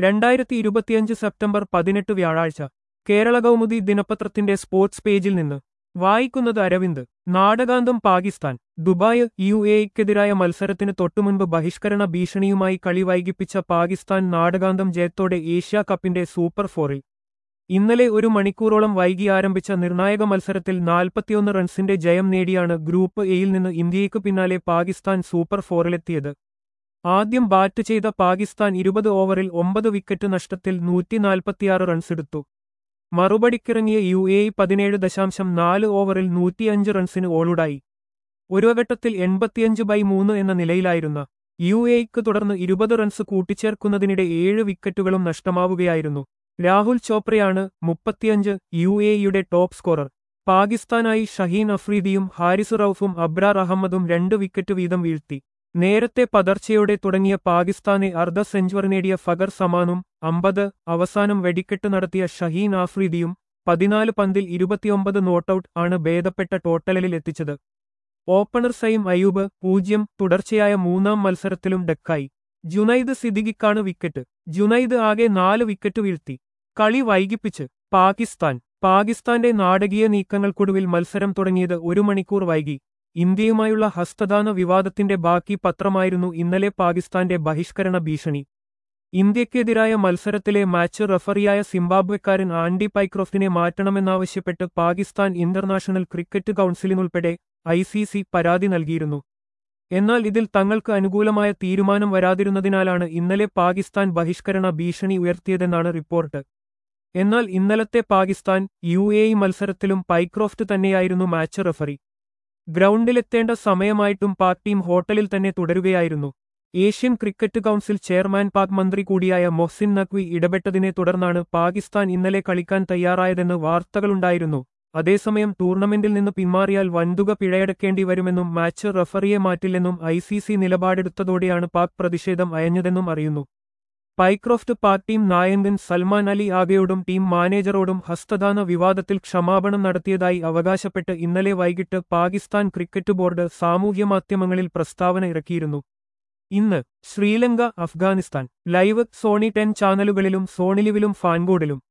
രണ്ടായിരത്തി ഇരുപത്തിയഞ്ച് സെപ്റ്റംബർ പതിനെട്ട് വ്യാഴാഴ്ച കേരള കൗമുദി ദിനപത്രത്തിന്റെ സ്പോർട്സ് പേജിൽ നിന്ന് വായിക്കുന്നത് അരവിന്ദ് നാടകാന്തം പാകിസ്ഥാൻ ദുബായ് യു എക്കെതിരായ മത്സരത്തിന് തൊട്ടുമുൻപ് ബഹിഷ്കരണ ഭീഷണിയുമായി കളി വൈകിപ്പിച്ച പാകിസ്ഥാൻ നാടകാന്തം ജയത്തോടെ ഏഷ്യാ കപ്പിന്റെ സൂപ്പർ ഫോറിൽ ഇന്നലെ ഒരു മണിക്കൂറോളം വൈകി ആരംഭിച്ച നിർണായക മത്സരത്തിൽ നാൽപ്പത്തിയൊന്ന് റൺസിന്റെ ജയം നേടിയാണ് ഗ്രൂപ്പ് എയിൽ നിന്ന് ഇന്ത്യയ്ക്ക് പിന്നാലെ പാകിസ്ഥാൻ സൂപ്പർ ഫോറിലെത്തിയത് ആദ്യം ബാറ്റ് ചെയ്ത പാകിസ്ഥാൻ ഇരുപത് ഓവറിൽ ഒമ്പത് വിക്കറ്റ് നഷ്ടത്തിൽ നൂറ്റിനാൽപ്പത്തിയാറ് റൺസെടുത്തു മറുപടിക്കിറങ്ങിയ യു എ പതിനേഴ് ദശാംശം നാല് ഓവറിൽ നൂറ്റിയഞ്ച് റൺസിന് ഓളുടായി ഒരു ഘട്ടത്തിൽ എൺപത്തിയഞ്ച് ബൈ മൂന്ന് എന്ന നിലയിലായിരുന്ന യു എക്ക് തുടർന്ന് ഇരുപത് റൺസ് കൂട്ടിച്ചേർക്കുന്നതിനിടെ ഏഴ് വിക്കറ്റുകളും നഷ്ടമാവുകയായിരുന്നു രാഹുൽ ചോപ്രയാണ് മുപ്പത്തിയഞ്ച് യു എയുടെ ടോപ്പ് സ്കോറർ പാകിസ്ഥാനായി ഷഹീൻ അഫ്രീദിയും ഹാരിസ് റൌഫും അബ്രാർ അഹമ്മദും രണ്ട് വിക്കറ്റ് വീതം വീഴ്ത്തി നേരത്തെ പതർച്ചയോടെ തുടങ്ങിയ പാകിസ്ഥാനെ അർദ്ധ സെഞ്ചുറി നേടിയ ഫഗർ സമാനും അമ്പത് അവസാനം വെടിക്കെട്ട് നടത്തിയ ഷഹീൻ ആഫ്രീദിയും പതിനാല് പന്തിൽ ഇരുപത്തിയൊമ്പത് നോട്ടൌട്ട് ആണ് ഭേദപ്പെട്ട ടോട്ടലിൽ എത്തിച്ചത് ഓപ്പണർ സൈം അയൂബ് പൂജ്യം തുടർച്ചയായ മൂന്നാം മത്സരത്തിലും ഡെക്കായി ജുനൈദ് സിദ്ദിഖിക്കാണ് വിക്കറ്റ് ജുനൈദ് ആകെ നാല് വിക്കറ്റ് വീഴ്ത്തി കളി വൈകിപ്പിച്ച് പാകിസ്ഥാൻ പാകിസ്ഥാന്റെ നാടകീയ നീക്കങ്ങൾക്കൊടുവിൽ മത്സരം തുടങ്ങിയത് ഒരു മണിക്കൂർ വൈകി ഇന്ത്യയുമായുള്ള ഹസ്തദാന വിവാദത്തിന്റെ ബാക്കി പത്രമായിരുന്നു ഇന്നലെ പാകിസ്ഥാന്റെ ബഹിഷ്കരണ ഭീഷണി ഇന്ത്യക്കെതിരായ മത്സരത്തിലെ മാച്ച് റഫറിയായ സിംബാബ്വെക്കാരൻ ആൻഡി പൈക്രോഫ്റ്റിനെ മാറ്റണമെന്നാവശ്യപ്പെട്ട് പാകിസ്ഥാൻ ഇന്റർനാഷണൽ ക്രിക്കറ്റ് കൗൺസിലിനുൾപ്പെടെ ഐ സി സി പരാതി നൽകിയിരുന്നു എന്നാൽ ഇതിൽ തങ്ങൾക്ക് അനുകൂലമായ തീരുമാനം വരാതിരുന്നതിനാലാണ് ഇന്നലെ പാകിസ്ഥാൻ ബഹിഷ്കരണ ഭീഷണി ഉയർത്തിയതെന്നാണ് റിപ്പോർട്ട് എന്നാൽ ഇന്നലത്തെ പാകിസ്ഥാൻ യു എ മത്സരത്തിലും പൈക്രോഫ്റ്റ് തന്നെയായിരുന്നു മാച്ച് റഫറി ഗ്രൗണ്ടിലെത്തേണ്ട സമയമായിട്ടും പാക് ടീം ഹോട്ടലിൽ തന്നെ തുടരുകയായിരുന്നു Asian cricket council chairman Pak മന്ത്രി കൂടിയായ മൊഹ്സിൻ നഖ്വി ഇടപെട്ടതിനെ തുടർന്നാണ് പാകിസ്ഥാൻ ഇന്നലെ കളിക്കാൻ തയ്യാറായതെന്ന് വാർത്തകളുണ്ടായിരുന്നു അതേസമയം ടൂർണമെന്റിൽ നിന്ന് പിന്മാറിയാൽ വൻതുക പിഴയടക്കേണ്ടി വരുമെന്നും മാച്ച് റഫറിയെ മാറ്റില്ലെന്നും ഐ സി സി നിലപാടെടുത്തതോടെയാണ് പാക് പ്രതിഷേധം അയഞ്ഞതെന്നും അറിയുന്നു പൈക്രോഫ്റ്റ് പാക് ടീം നായകൻ സൽമാൻ അലി ആഗയോടും ടീം മാനേജറോടും ഹസ്തദാന വിവാദത്തിൽ ക്ഷമാപണം നടത്തിയതായി അവകാശപ്പെട്ട് ഇന്നലെ വൈകിട്ട് പാകിസ്ഥാൻ ക്രിക്കറ്റ് ബോർഡ് സാമൂഹ്യമാധ്യമങ്ങളിൽ പ്രസ്താവന ഇറക്കിയിരുന്നു ഇന്ന് Sri Lanka Afghanistan live Sony ten ചാനലുകളിലും സോണിലിവിലും ഫാൻബോർഡിലും